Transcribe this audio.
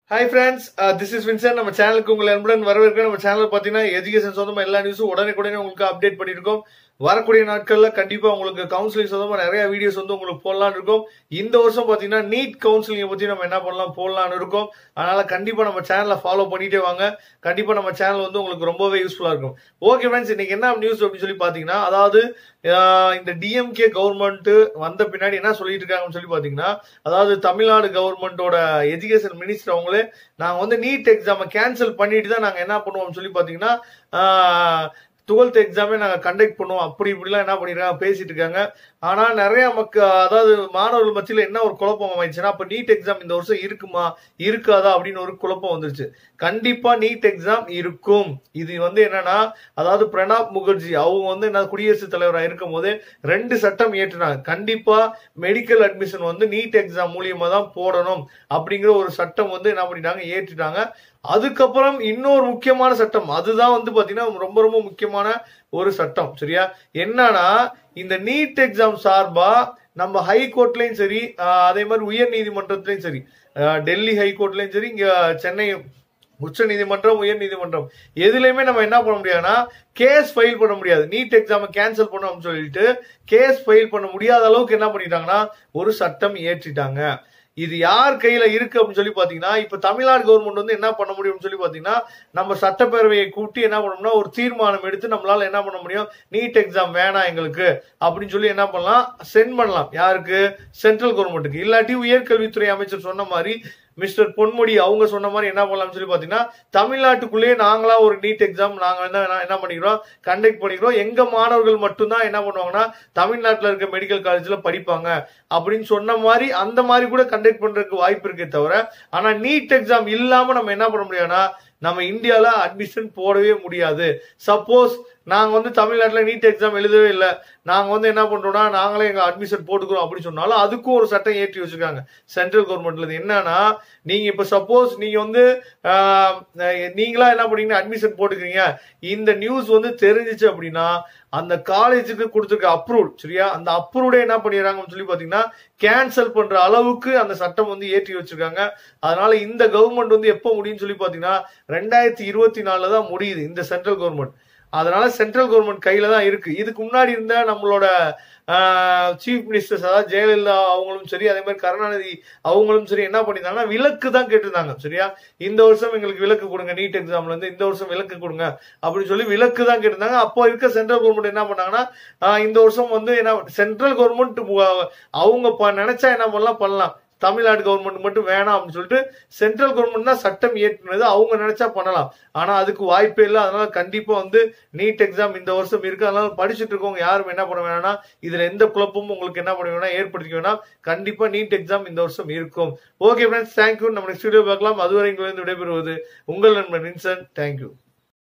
hi friends this is Vinson நம்ம சேனலுக்கு உங்களை அன்புடன் வரவேற்க நம்ம சேனல் பார்த்தீங்கன்னா எஜுகேஷன் சொந்தமா எல்லா நியூஸும் உடனே உங்களுக்கு அப்டேட் பண்ணியிருக்கோம் வரக்கூடிய நாட்கள்ல கண்டிப்பா உங்களுக்கு கவுன்சிலிங் சொந்தமா நிறைய வீடியோஸ் வந்து உங்களுக்கு போடலாம்னு இருக்கும் இந்த வருஷம் பாத்தீங்கன்னா நீட் கவுன்சிலிங் பத்தி நம்ம என்ன பண்ணலாம் போடலாம்னு இருக்கோம் அதனால கண்டிப்பா நம்ம சேனலை ஃபாலோ பண்ணிட்டே வாங்க கண்டிப்பா நம்ம சேனல் வந்து உங்களுக்கு ரொம்பவே யூஸ்ஃபுல்லா இருக்கும் ஓகே ஃப்ரெண்ட்ஸ் இன்னைக்கு என்ன நியூஸ் அப்படின்னு சொல்லி பாத்தீங்கன்னா அதாவது ஆஹ் இந்த டிஎம்கே கவர்மெண்ட் வந்த பின்னாடி என்ன சொல்லிட்டு இருக்காங்கன்னு சொல்லி பாத்தீங்கன்னா அதாவது தமிழ்நாடு கவர்மெண்டோட எஜுகேஷன் மினிஸ்டர் அவங்களே நாங்க வந்து நீட் எக்ஸாமை கேன்சல் பண்ணிட்டு தான் நாங்க என்ன பண்ணுவோம்னு சொல்லி பாத்தீங்கன்னா டுவெல்த் எக்ஸாமே நாங்க கண்டக்ட் பண்ணுவோம் அப்படி இப்படிலாம் என்ன பண்ணிருக்காங்க பேசிட்டு இருக்காங்க ஆனா நிறைய மக்கள் அதாவது மாணவர்கள் மத்தியில என்ன ஒரு குழப்பம் ஆயிடுச்சுன்னா அப்ப நீட் எக்ஸாம் இந்த வருஷம் இருக்குமா இருக்காதா அப்படின்னு ஒரு குழப்பம் வந்துருச்சு கண்டிப்பா நீட் எக்ஸாம் இருக்கும் இது வந்து என்னன்னா அதாவது பிரணாப் முகர்ஜி அவங்க வந்து என்ன குடியரசுத் தலைவராக இருக்கும் போது ரெண்டு சட்டம் ஏற்றினாங்க கண்டிப்பா மெடிக்கல் அட்மிஷன் வந்து நீட் எக்ஸாம் மூலியமா தான் போடணும் அப்படிங்கிற ஒரு சட்டம் வந்து என்ன பண்ணிட்டாங்க ஏற்றிட்டாங்க அதுக்கப்புறம் இன்னொரு முக்கியமான சட்டம் அதுதான் வந்து பாத்தீங்கன்னா ரொம்ப ரொம்ப முக்கியமான ஒரு சட்டம் சரியா என்னன்னா இந்த நீட் எக்ஸாம் சார்பா நம்ம ஹை கோர்ட்லயும் சரி ஆஹ் அதே மாதிரி உயர் நீதிமன்றத்திலயும் சரி ஆஹ் டெல்லி ஹை கோர்ட்லயும் சரி இங்க சென்னை உச்ச நீதிமன்றம் உயர் நீதிமன்றம் எதுலையுமே நம்ம என்ன பண்ண முடியாதுன்னா கேஸ் ஃபைல் பண்ண முடியாது நீட் எக்ஸாமை கேன்சல் பண்ணோம்னு சொல்லிட்டு கேஸ் ஃபைல் பண்ண முடியாத அளவுக்கு என்ன பண்ணிட்டாங்கன்னா ஒரு சட்டம் ஏற்றிட்டாங்க இது யார் கையில இருக்கு அப்படின்னு சொல்லி பாத்தீங்கன்னா இப்ப தமிழ்நாடு கவர்மெண்ட் வந்து என்ன பண்ண முடியும்னு சொல்லி பாத்தீங்கன்னா நம்ம சட்டப்பேரவையை கூட்டி என்ன பண்ணோம்னா ஒரு தீர்மானம் எடுத்து நம்மளால என்ன பண்ண முடியும் நீட் எக்ஸாம் வேணாம் எங்களுக்கு அப்படின்னு சொல்லி என்ன பண்ணலாம் சென்ட் பண்ணலாம் யாருக்கு சென்ட்ரல் கவர்மெண்ட்டுக்கு இல்லாட்டி உயர்கல்வித்துறை அமைச்சர் சொன்ன மாதிரி மிஸ்டர் பொன்முடி அவங்க சொன்ன மாதிரி என்ன பண்ணலாம்னு சொல்லி பாத்தீங்கன்னா தமிழ்நாட்டுக்குள்ளேயே நாங்களா ஒரு நீட் எக்ஸாம் நாங்க என்ன என்ன பண்ணிக்கிறோம் கண்டக்ட் பண்ணிக்கிறோம் எங்க மாணவர்கள் மட்டும்தான் என்ன பண்ணுவாங்கன்னா தமிழ்நாட்டில் இருக்க மெடிக்கல் காலேஜ்ல படிப்பாங்க அப்படின்னு சொன்ன மாதிரி அந்த மாதிரி கூட கண்டக்ட் பண்றதுக்கு வாய்ப்பு இருக்கே தவிர ஆனா நீட் எக்ஸாம் இல்லாம நம்ம என்ன பண்ண முடியாதுன்னா நம்ம இந்தியால அட்மிஷன் போடவே முடியாது சப்போஸ் நாங்க வந்து தமிழ்நாட்டுல நீட் எக்ஸாம் எழுதவே இல்லை நாங்க வந்து என்ன பண்றோம்னா நாங்களே எங்க அட்மிஷன் போட்டுக்கிறோம் அப்படின்னு சொன்னாலும் அதுக்கும் ஒரு சட்டம் ஏற்றி வச்சிருக்காங்க சென்ட்ரல் கவர்மெண்ட்ல இது என்னன்னா நீங்க இப்ப சப்போஸ் நீங்க வந்து நீங்களா என்ன பண்ணீங்கன்னா அட்மிஷன் போட்டுக்கிறீங்க இந்த நியூஸ் வந்து தெரிஞ்சிச்சு அப்படின்னா அந்த காலேஜுக்கு கொடுத்துருக்க அப்ரூவ் சரியா அந்த அப்ரூவ்டே என்ன பண்ணிடுறாங்கன்னு சொல்லி பாத்தீங்கன்னா கேன்சல் பண்ற அளவுக்கு அந்த சட்டம் வந்து ஏற்றி வச்சிருக்காங்க அதனால இந்த கவர்மெண்ட் வந்து எப்போ முடியும்னு சொல்லி பாத்தீங்கன்னா ரெண்டாயிரத்தி இருபத்தி நாலுல தான் முடியுது இந்த சென்ட்ரல் கவர்மெண்ட் அதனால சென்ட்ரல் கவர்மெண்ட் கையில தான் இருக்கு இதுக்கு முன்னாடி இருந்த நம்மளோட சீஃப் மினிஸ்டர்ஸ் அதாவது ஜெயலலிதா அவங்களும் சரி அதே மாதிரி கருணாநிதி அவங்களும் சரி என்ன பண்ணியிருந்தாங்கன்னா விலக்கு தான் கேட்டிருந்தாங்க சரியா இந்த வருஷம் எங்களுக்கு விலக்கு கொடுங்க நீட் எக்ஸாம்ல இருந்து இந்த வருஷம் விலக்கு கொடுங்க அப்படின்னு சொல்லி விலக்கு தான் கேட்டிருந்தாங்க அப்போ இருக்க சென்ட்ரல் கவர்மெண்ட் என்ன பண்ணாங்கன்னா இந்த வருஷம் வந்து என்ன சென்ட்ரல் கவர்மெண்ட் அவங்க நினைச்சா என்ன பண்ணலாம் பண்ணலாம் தமிழ்நாடு கவர்மெண்ட் மட்டும் வேணாம் அப்படின்னு சொல்லிட்டு சென்ட்ரல் கவர்மெண்ட் தான் சட்டம் இயற்றினது அவங்க நினைச்சா பண்ணலாம் ஆனா அதுக்கு வாய்ப்பே இல்லை அதனால கண்டிப்பா வந்து நீட் எக்ஸாம் இந்த வருஷம் இருக்கு அதனால படிச்சுட்டு இருக்கவங்க யாரும் என்ன பண்ண வேணாம்னா இதுல எந்த குழப்பமும் உங்களுக்கு என்ன பண்ண வேணா ஏற்படுத்திக்க வேணாம் கண்டிப்பா நீட் எக்ஸாம் இந்த வருஷம் இருக்கும் ஓகே ஃப்ரெண்ட்ஸ் தேங்க்யூ நம்ம நெக்ஸ்ட் வீடியோ பார்க்கலாம் அதுவரை இங்கிலிருந்து விடைபெறுவது உங்கள் நண்பன் வின்சன் தேங்க்யூ